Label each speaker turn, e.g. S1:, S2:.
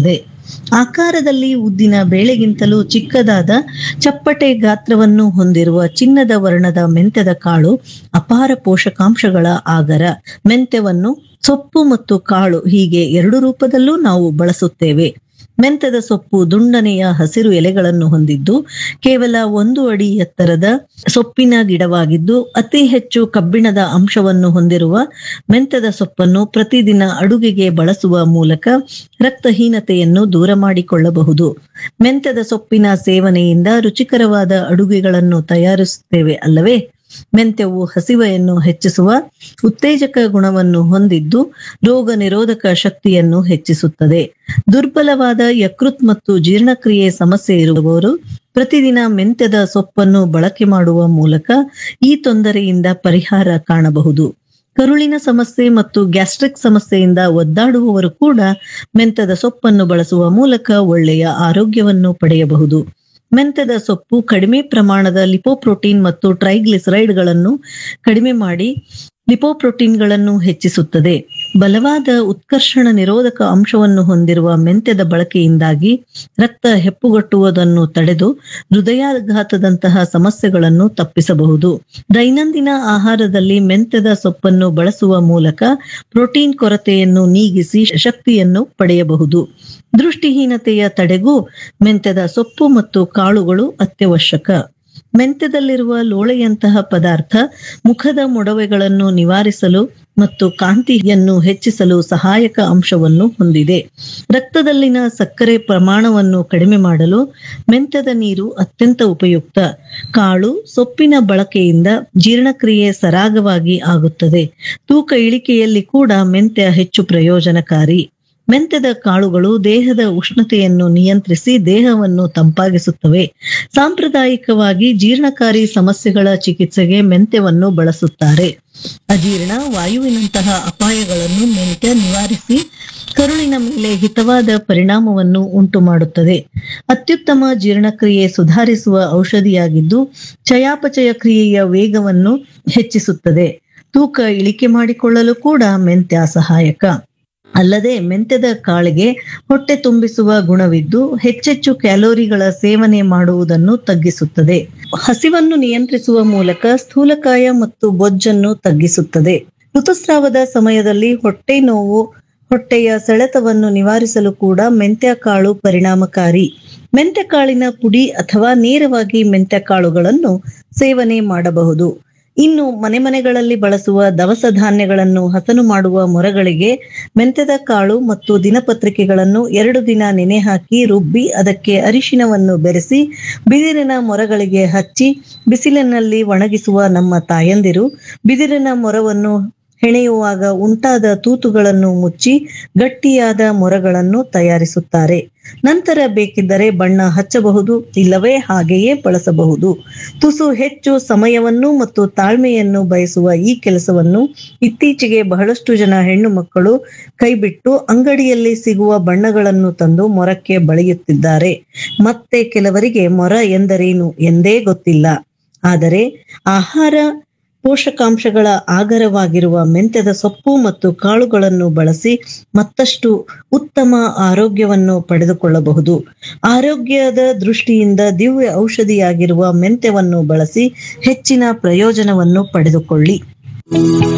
S1: ಇರುತ್ತದೆ ಆಕಾರದಲ್ಲಿ ಉದ್ದಿನ ಬೇಳೆಗಿಂತಲೂ ಚಿಕ್ಕದಾದ ಚಪ್ಪಟೆ ಗಾತ್ರವನ್ನು ಹೊಂದಿರುವ ಚಿನ್ನದ ವರ್ಣದ ಮೆಂತ್ಯದ ಕಾಳು ಅಪಾರ ಪೋಷಕಾಂಶಗಳ ಆಗರ ಮೆಂತ್ಯವನ್ನು ಸೊಪ್ಪು ಮತ್ತು ಕಾಳು ಹೀಗೆ ಎರಡು ರೂಪದಲ್ಲೂ ನಾವು ಬಳಸುತ್ತೇವೆ ಮೆಂತ್ಯದ ಸೊಪ್ಪು ದುಂಡನೆಯ ಹಸಿರು ಎಲೆಗಳನ್ನು ಹೊಂದಿದ್ದು ಕೇವಲ ಒಂದು ಅಡಿ ಎತ್ತರದ ಸೊಪ್ಪಿನ ಗಿಡವಾಗಿದ್ದು ಅತಿ ಹೆಚ್ಚು ಕಬ್ಬಿಣದ ಅಂಶವನ್ನು ಹೊಂದಿರುವ ಮೆಂತ್ಯದ ಸೊಪ್ಪನ್ನು ಪ್ರತಿದಿನ ಅಡುಗೆಗೆ ಬಳಸುವ ಮೂಲಕ ರಕ್ತಹೀನತೆಯನ್ನು ದೂರ ಮಾಡಿಕೊಳ್ಳಬಹುದು ಮೆಂತ್ಯದ ಸೊಪ್ಪಿನ ಸೇವನೆಯಿಂದ ರುಚಿಕರವಾದ ಅಡುಗೆಗಳನ್ನು ತಯಾರಿಸುತ್ತೇವೆ ಅಲ್ಲವೇ ಮೆಂತ್ಯವು ಹಸಿವೆಯನ್ನು ಹೆಚ್ಚಿಸುವ ಉತ್ತೇಜಕ ಗುಣವನ್ನು ಹೊಂದಿದ್ದು ರೋಗ ನಿರೋಧಕ ಶಕ್ತಿಯನ್ನು ಹೆಚ್ಚಿಸುತ್ತದೆ ದುರ್ಬಲವಾದ ಯಕೃತ್ ಮತ್ತು ಜೀರ್ಣಕ್ರಿಯೆ ಸಮಸ್ಯೆ ಇರುವವರು ಪ್ರತಿದಿನ ಮೆಂತ್ಯದ ಸೊಪ್ಪನ್ನು ಬಳಕೆ ಮಾಡುವ ಮೂಲಕ ಈ ತೊಂದರೆಯಿಂದ ಪರಿಹಾರ ಕಾಣಬಹುದು ಕರುಳಿನ ಸಮಸ್ಯೆ ಮತ್ತು ಗ್ಯಾಸ್ಟ್ರಿಕ್ ಸಮಸ್ಯೆಯಿಂದ ಒದ್ದಾಡುವವರು ಕೂಡ ಮೆಂತ್ಯದ ಸೊಪ್ಪನ್ನು ಬಳಸುವ ಮೂಲಕ ಒಳ್ಳೆಯ ಆರೋಗ್ಯವನ್ನು ಪಡೆಯಬಹುದು ಮೆಂತ್ಯದ ಸೊಪ್ಪು ಕಡಿಮೆ ಪ್ರಮಾಣದ ಲಿಪೋಪ್ರೋಟೀನ್ ಮತ್ತು ಟ್ರೈಗ್ಲಿಸರೈಡ್ಗಳನ್ನು ಕಡಿಮೆ ಮಾಡಿ ಲಿಪೋಪ್ರೋಟೀನ್ಗಳನ್ನು ಹೆಚ್ಚಿಸುತ್ತದೆ ಬಲವಾದ ಉತ್ಕರ್ಷಣ ನಿರೋಧಕ ಅಂಶವನ್ನು ಹೊಂದಿರುವ ಮೆಂತ್ಯದ ಬಳಕೆಯಿಂದಾಗಿ ರಕ್ತ ಹೆಪ್ಪುಗಟ್ಟುವುದನ್ನು ತಡೆದು ಹೃದಯಾಘಾತದಂತಹ ಸಮಸ್ಯೆಗಳನ್ನು ತಪ್ಪಿಸಬಹುದು ದೈನಂದಿನ ಆಹಾರದಲ್ಲಿ ಮೆಂತ್ಯದ ಸೊಪ್ಪನ್ನು ಬಳಸುವ ಮೂಲಕ ಪ್ರೋಟೀನ್ ಕೊರತೆಯನ್ನು ನೀಗಿಸಿ ಶಕ್ತಿಯನ್ನು ಪಡೆಯಬಹುದು ದೃಷ್ಟಿಹೀನತೆಯ ತಡೆಗೂ ಮೆಂತ್ಯದ ಸೊಪ್ಪು ಮತ್ತು ಕಾಳುಗಳು ಅತ್ಯವಶ್ಯಕ ಮೆಂತ್ಯದಲ್ಲಿರುವ ಲೋಳೆಯಂತಹ ಪದಾರ್ಥ ಮುಖದ ಮೊಡವೆಗಳನ್ನು ನಿವಾರಿಸಲು ಮತ್ತು ಕಾಂತಿಯನ್ನು ಹೆಚ್ಚಿಸಲು ಸಹಾಯಕ ಅಂಶವನ್ನು ಹೊಂದಿದೆ ರಕ್ತದಲ್ಲಿನ ಸಕ್ಕರೆ ಪ್ರಮಾಣವನ್ನು ಕಡಿಮೆ ಮಾಡಲು ಮೆಂತ್ಯದ ನೀರು ಅತ್ಯಂತ ಉಪಯುಕ್ತ ಕಾಳು ಸೊಪ್ಪಿನ ಬಳಕೆಯಿಂದ ಜೀರ್ಣಕ್ರಿಯೆ ಸರಾಗವಾಗಿ ಆಗುತ್ತದೆ ತೂಕ ಇಳಿಕೆಯಲ್ಲಿ ಕೂಡ ಮೆಂತ್ಯ ಹೆಚ್ಚು ಪ್ರಯೋಜನಕಾರಿ ಮೆಂತ್ಯದ ಕಾಳುಗಳು ದೇಹದ ಉಷ್ಣತೆಯನ್ನು ನಿಯಂತ್ರಿಸಿ ದೇಹವನ್ನು ತಂಪಾಗಿಸುತ್ತವೆ ಸಾಂಪ್ರದಾಯಿಕವಾಗಿ ಜೀರ್ಣಕಾರಿ ಸಮಸ್ಯೆಗಳ ಚಿಕಿತ್ಸೆಗೆ ಮೆಂತ್ಯವನ್ನು ಬಳಸುತ್ತಾರೆ ಅಜೀರ್ಣ ವಾಯುವಿನಂತಹ ಅಪಾಯಗಳನ್ನು ಮೆಂತ್ಯ ನಿವಾರಿಸಿ ಕರುಳಿನ ಮೇಲೆ ಹಿತವಾದ ಪರಿಣಾಮವನ್ನು ಉಂಟು ಮಾಡುತ್ತದೆ ಅತ್ಯುತ್ತಮ ಜೀರ್ಣಕ್ರಿಯೆ ಸುಧಾರಿಸುವ ಔಷಧಿಯಾಗಿದ್ದು ಚಯಾಪಚಯ ಕ್ರಿಯೆಯ ವೇಗವನ್ನು ಹೆಚ್ಚಿಸುತ್ತದೆ ತೂಕ ಇಳಿಕೆ ಮಾಡಿಕೊಳ್ಳಲು ಕೂಡ ಮೆಂತ್ಯ ಸಹಾಯಕ ಅಲ್ಲದೆ ಮೆಂತ್ಯದ ಕಾಳಿಗೆ ಹೊಟ್ಟೆ ತುಂಬಿಸುವ ಗುಣವಿದ್ದು ಹೆಚ್ಚೆಚ್ಚು ಕ್ಯಾಲೋರಿಗಳ ಸೇವನೆ ಮಾಡುವುದನ್ನು ತಗ್ಗಿಸುತ್ತದೆ ಹಸಿವನ್ನು ನಿಯಂತ್ರಿಸುವ ಮೂಲಕ ಸ್ಥೂಲಕಾಯ ಮತ್ತು ಬೊಜ್ಜನ್ನು ತಗ್ಗಿಸುತ್ತದೆ ಋತುಸ್ರಾವದ ಸಮಯದಲ್ಲಿ ಹೊಟ್ಟೆ ನೋವು ಹೊಟ್ಟೆಯ ಸೆಳೆತವನ್ನು ನಿವಾರಿಸಲು ಕೂಡ ಮೆಂತ್ಯ ಕಾಳು ಪರಿಣಾಮಕಾರಿ ಮೆಂತ್ಯ ಕಾಳಿನ ಪುಡಿ ಅಥವಾ ನೇರವಾಗಿ ಮೆಂತ್ಯ ಕಾಳುಗಳನ್ನು ಸೇವನೆ ಮಾಡಬಹುದು ಇನ್ನು ಮನೆ ಮನೆಗಳಲ್ಲಿ ಬಳಸುವ ದವಸ ಧಾನ್ಯಗಳನ್ನು ಹಸನು ಮಾಡುವ ಮೊರಗಳಿಗೆ ಮೆಂತ್ಯದ ಕಾಳು ಮತ್ತು ದಿನಪತ್ರಿಕೆಗಳನ್ನು ಎರಡು ದಿನ ನೆನೆ ಹಾಕಿ ರುಬ್ಬಿ ಅದಕ್ಕೆ ಅರಿಶಿನವನ್ನು ಬೆರೆಸಿ ಬಿದಿರಿನ ಮೊರಗಳಿಗೆ ಹಚ್ಚಿ ಬಿಸಿಲಿನಲ್ಲಿ ಒಣಗಿಸುವ ನಮ್ಮ ತಾಯಂದಿರು ಬಿದಿರಿನ ಮೊರವನ್ನು ಹೆಣೆಯುವಾಗ ಉಂಟಾದ ತೂತುಗಳನ್ನು ಮುಚ್ಚಿ ಗಟ್ಟಿಯಾದ ಮೊರಗಳನ್ನು ತಯಾರಿಸುತ್ತಾರೆ ನಂತರ ಬೇಕಿದ್ದರೆ ಬಣ್ಣ ಹಚ್ಚಬಹುದು ಇಲ್ಲವೇ ಹಾಗೆಯೇ ಬಳಸಬಹುದು ತುಸು ಹೆಚ್ಚು ಸಮಯವನ್ನು ಮತ್ತು ತಾಳ್ಮೆಯನ್ನು ಬಯಸುವ ಈ ಕೆಲಸವನ್ನು ಇತ್ತೀಚೆಗೆ ಬಹಳಷ್ಟು ಜನ ಹೆಣ್ಣು ಮಕ್ಕಳು ಕೈಬಿಟ್ಟು ಅಂಗಡಿಯಲ್ಲಿ ಸಿಗುವ ಬಣ್ಣಗಳನ್ನು ತಂದು ಮೊರಕ್ಕೆ ಬಳಿಯುತ್ತಿದ್ದಾರೆ ಮತ್ತೆ ಕೆಲವರಿಗೆ ಮೊರ ಎಂದರೇನು ಎಂದೇ ಗೊತ್ತಿಲ್ಲ ಆದರೆ ಆಹಾರ ಪೋಷಕಾಂಶಗಳ ಆಗರವಾಗಿರುವ ಮೆಂತ್ಯದ ಸೊಪ್ಪು ಮತ್ತು ಕಾಳುಗಳನ್ನು ಬಳಸಿ ಮತ್ತಷ್ಟು ಉತ್ತಮ ಆರೋಗ್ಯವನ್ನು ಪಡೆದುಕೊಳ್ಳಬಹುದು ಆರೋಗ್ಯದ ದೃಷ್ಟಿಯಿಂದ ದಿವ್ಯ ಔಷಧಿಯಾಗಿರುವ ಮೆಂತ್ಯವನ್ನು ಬಳಸಿ ಹೆಚ್ಚಿನ ಪ್ರಯೋಜನವನ್ನು ಪಡೆದುಕೊಳ್ಳಿ